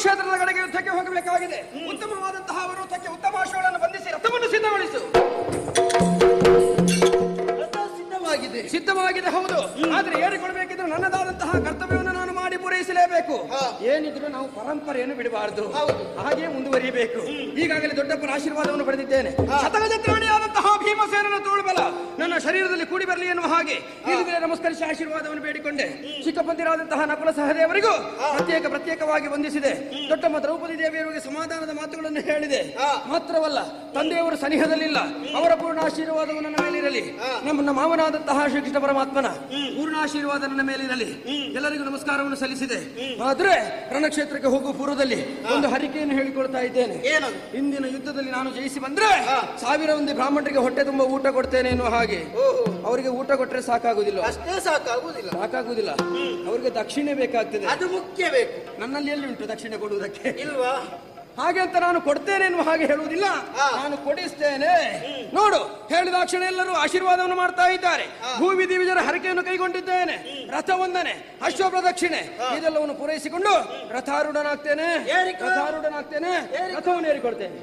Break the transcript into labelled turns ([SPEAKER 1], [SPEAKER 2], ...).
[SPEAKER 1] ಕುರುಕ್ಷೇತ್ರದ ಕಡೆಗೆ ಯುದ್ಧಕ್ಕೆ ಹೋಗಬೇಕಾಗಿದೆ ಉತ್ತಮವಾದಂತಹ ಪರ್ವತಕ್ಕೆ ಉತ್ತಮ ಅಶ್ವಗಳನ್ನು ಬಂಧಿಸಿ ರಥವನ್ನು ಸಿದ್ಧಗೊಳಿಸು
[SPEAKER 2] ರಥ ಸಿದ್ಧವಾಗಿದೆ
[SPEAKER 1] ಸಿದ್ಧವಾಗಿದೆ ಹೌದು ಆದ್ರೆ ಏರಿಕೊಳ್ಬೇಕಿದ್ರೆ ನನ್ನದಾದಂತಹ ಕರ್ತವ್ಯವನ್ನು ನಾನು ಮಾಡಿ ಪೂರೈಸಲೇಬೇಕು
[SPEAKER 2] ಹಾ.
[SPEAKER 1] ಏನಿದ್ರು ನಾವು ಪರಂಪರೆಯನ್ನು ಬಿಡಬಾರದು
[SPEAKER 2] ಹೌದು.
[SPEAKER 1] ಹಾಗೆ ಮುಂದುವರಿಯಬೇಕು ಈಗಾಗಲೇ ದೊಡ್ಡಪ್ಪನ ಆಶೀರ್ವಾದವನ್ನು ಪಡೆದಿದ್ದೇನೆ ಶತಗಜತ್ರಾಣಿಯಾದಂತಹ ಭೀಮಸೇನನ ತೋಳುಬಲ ನನ್ನ ಶರೀರದಲ್ಲಿ ಕೂಡಿ ಬರಲಿ ಎನ್ನುವ ಹಾಗೆ ಇಲ್ಲಿಗೆ ನಮಸ್ಕರಿಸಿ ಆಶೀರ್ವಾದವನ್ನು ಬೇಡಿಕೊಂಡೆ ಚಿಕ್ಕಪ್ಪಂದಿರಾದಂತಹ ನಕುಲ ಸಹದೇವರಿಗೂ ಪ್ರತ್ಯೇಕ ಪ್ರತ್ಯೇಕವಾಗಿ ವಂದಿಸಿದೆ ದೊಡ್ಡಮ್ಮ ದ್ರೌಪದಿ ದೇವಿಯವರಿಗೆ ಸಮಾಧಾನದ ಮಾತುಗಳನ್ನು ಹೇಳಿದೆ
[SPEAKER 2] ಹಾ.
[SPEAKER 1] ಮಾತ್ರವಲ್ಲ ತಂದೆಯವರು ಸನಿಹದಲ್ಲಿಲ್ಲ ಅವರ ಪೂರ್ಣ ಆಶೀರ್ವಾದವು ನನ್ನ ಮೇಲಿರಲಿ ನಮ್ಮ ಮಾವನಾದಂತಹ ಶ್ರೀಕೃಷ್ಣ ಪರಮಾತ್ಮನ ಪೂರ್ಣ ಆಶೀರ್ವಾದ ನನ್ನ ಮೇಲಿರಲಿ ಎಲ್ಲರಿಗೂ ನಮಸ್ಕಾರವನ್ನು ಸಲ್ಲಿಸಿದೆ ಆದ್ರೆ ರಣಕ್ಷೇತ್ರಕ್ಕೆ ಹೋಗುವ ಪೂರ್ವದಲ್ಲಿ ಒಂದು ಹರಿಕೆಯನ್ನು ಹೇಳಿಕೊಳ್ತಾ ಇದ್ದೇನೆ
[SPEAKER 2] ಏನದು
[SPEAKER 1] ಇಂದಿನ ಯುದ್ಧದಲ್ಲಿ ನಾನು ಜಯಿಸಿ ಬಂದ್ರೆ ಸಾವಿರ ಮಂದಿ ಬ್ರಾಹ್ಮಣರಿಗೆ ಹೊಟ್ಟೆ ತುಂಬಾ ಊಟ ಕೊಡ್ತೇನೆ ಎನ್ನುವ ಹಾಗೆ
[SPEAKER 2] ಓಹೋ
[SPEAKER 1] ಅವರಿಗೆ ಊಟ ಕೊಟ್ರೆ ಸಾಕಾಗುದಿಲ್ಲ
[SPEAKER 2] ಅಷ್ಟೇ ಸಾಕಾಗುವುದಿಲ್ಲ
[SPEAKER 1] ಸಾಕಾಗುದಿಲ್ಲ ಅವರಿಗೆ ದಕ್ಷಿಣೆ ಬೇಕಾಗ್ತದೆ
[SPEAKER 2] ಅದು ಮುಖ್ಯ ಬೇಕು
[SPEAKER 1] ನನ್ನಲ್ಲಿ ಎಲ್ಲಿ ಉಂಟು ದಕ್ಷಿಣೆ ಕೊಡುವುದಕ್ಕೆ
[SPEAKER 2] ಇಲ್ವಾ
[SPEAKER 1] ಹಾಗೆ ಅಂತ ನಾನು ಕೊಡ್ತೇನೆ ಎನ್ನುವ ಹಾಗೆ ಹೇಳುವುದಿಲ್ಲ
[SPEAKER 2] ಹಾ.
[SPEAKER 1] ನಾನು ಕೊಡಿಸ್ತೇನೆ ನೋಡು ಹೇಳಿದಾಕ್ಷಣ ಎಲ್ಲರೂ ಆಶೀರ್ವಾದವನ್ನು ಮಾಡ್ತಾ ಇದ್ದಾರೆ ಭೂಮಿ ದಿವಿಜರ ಹರಕೆಯನ್ನು ಕೈಗೊಂಡಿದ್ದೇನೆ ರಥ ವಂದನೆ ಅಶ್ವ ಪ್ರದಕ್ಷಿಣೆ ಇದೆಲ್ಲವನ್ನು ಪೂರೈಸಿಕೊಂಡು ರಥಾರೂಢನಾಗ್ತೇನೆ
[SPEAKER 2] ಏರಿಕೊ.
[SPEAKER 1] ರಥಾರೂಢನಾಗ್ತೇನೆ ರಥವನ್ನು ಏರಿಕೊಡ್ತೇನೆ